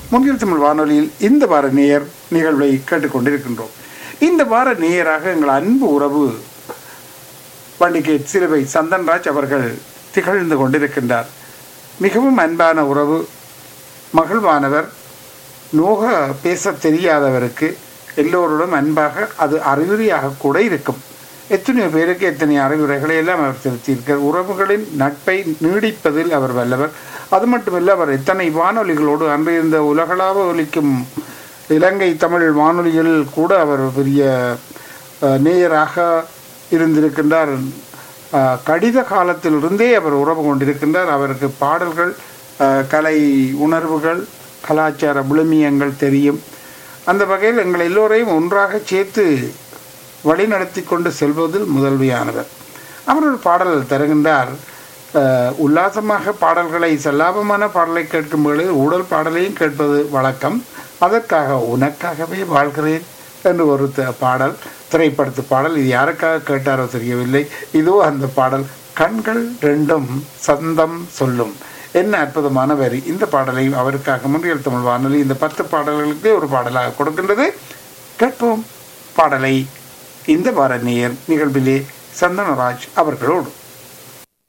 முன்னில் தமிழ் வானொலியில் இந்த வார நேயர் நிகழ்வை கேட்டுக்கொண்டிருக்கின்றோம் இந்த வார நேயராக எங்கள் அன்பு உறவு பண்டிகை சிறுவை சந்தன்ராஜ் அவர்கள் திகழ்ந்து கொண்டிருக்கின்றார் மிகவும் அன்பான உறவு மகிழ்வானவர் நோக பேச தெரியாதவருக்கு எல்லோருடன் அன்பாக அது அறிகுறியாக கூட இருக்கும் எத்தனையோ பேருக்கு எத்தனை அறிவுரைகளை எல்லாம் அவர் செலுத்தியிருக்கிறார் உறவுகளின் நட்பை நீடிப்பதில் அவர் வல்லவர் அது மட்டுமல்ல அவர் எத்தனை வானொலிகளோடு அன்று இருந்த உலகளாவ ஒலிக்கும் இலங்கை தமிழ் வானொலியில் கூட அவர் பெரிய அஹ், நேயராக இருந்திருக்கின்றார் அஹ், கடித காலத்திலிருந்தே அவர் உறவு கொண்டிருக்கின்றார் அவருக்கு பாடல்கள் அஹ், கலை உணர்வுகள் கலாச்சார விழுமியங்கள் தெரியும் அந்த வகையில் எங்கள் எல்லோரையும் ஒன்றாக சேர்த்து வழிநடத்தி கொண்டு செல்வதில் முதல்வியானவர் அவர் ஒரு பாடல் தருகின்றார் அஹ், உல்லாசமாக பாடல்களை செல்லாபமான பாடலை கேட்கும் பொழுது உடல் பாடலையும் கேட்பது வழக்கம் அதற்காக உனக்காகவே வாழ்கிறேன் என்று ஒரு த- பாடல் திரைப்படத்து பாடல் இது யாருக்காக கேட்டாரோ தெரியவில்லை இதோ அந்த பாடல் கண்கள் ரெண்டும் சந்தம் சொல்லும் என்ன அற்புதமான வரி இந்த பாடலை அவருக்காக முன்றியல் தமிழ் வானொலி இந்த பத்து பாடல்களுக்கு ஒரு பாடலாக கொடுக்கின்றது கேட்போம் பாடலை இந்த வார நேயர் நிகழ்விலே சந்தனராஜ் அவர்களோடு